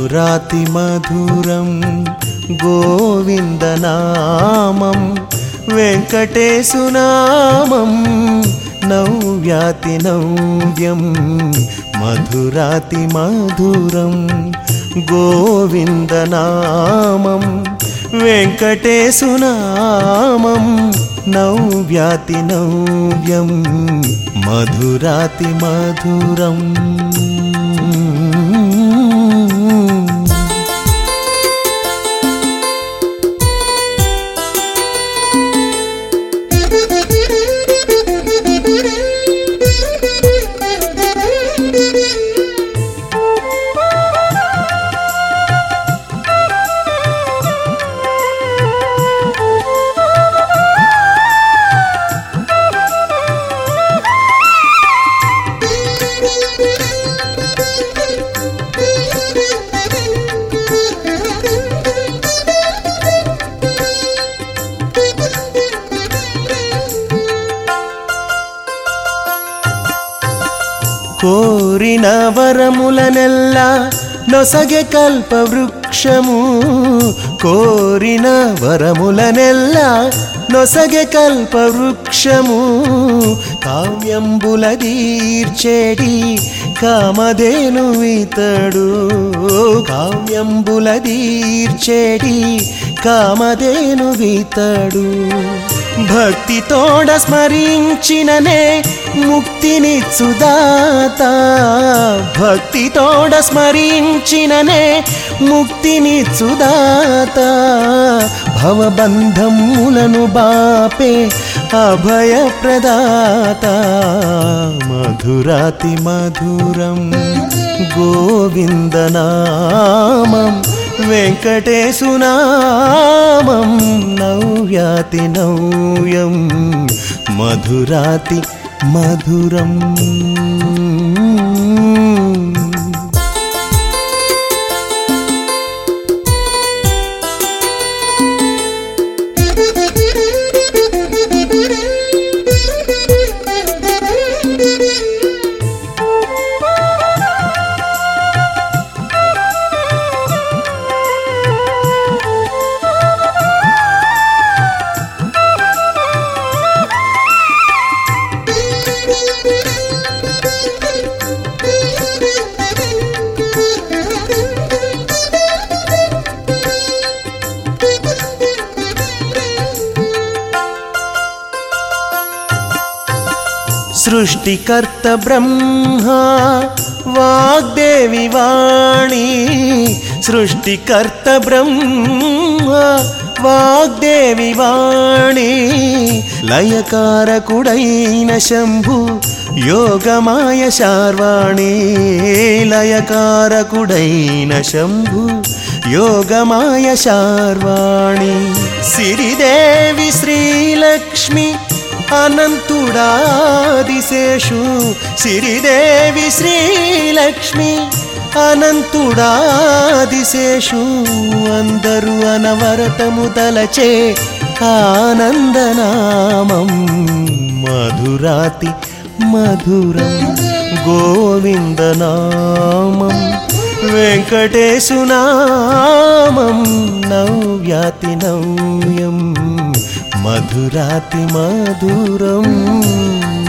మధురాతి మధురం గోవిందనామం వెంకటేశునామం నవ్యాతి నవ్యం మధురాతి మధురం గోవిందనామం వెంకటేశునామం నవ్యాతి నవ్యం మధురాతి మధురం కోరిన వరములనెల్ల నొసగె కల్ప వృక్షము కోరిన వరములనెల్ల నొసగె కల్ప వృక్షము కావ్యంబుల దీర్చేడి కామధేను ఇతడు కావ్యంబుల దీర్చేడి కామధేను ఇతడు భక్తితోడ స్మరించిననే ముక్తినిచ్చుదాత భక్తితోడ స్మరించిననే ముక్తినిచ్చుదాత భవబంధములను బాపే అభయప్రదాత మధురాతి మధురం గోవిందనామం వెంకటేశునామం నవ్యాతి నవ్యం మధురాతి మధురం సృష్టికర్త బ్రహ్మ వాగ్దేవి వాణి సృష్టికర్త బ్రహ్మ వాగ్దేవి వాణి లయకారకుడైన శంభు యోగమాయ శార్వాణి లయకారకుడైన శంభు యోగమాయ శార్వాణి సిరిదేవి శ్రీలక్ష్మి అనంతుడాదిశేషు సిరిదేవి శ్రీలక్ష్మి అనంతుడాదిశేషు అందరూ అనవరతము తలచే ఆనందనామం మధురాతి మధురం గోవిందనామం వెంకటేశునామం నవ్యాతి నవ్యం మధురాతి మధురం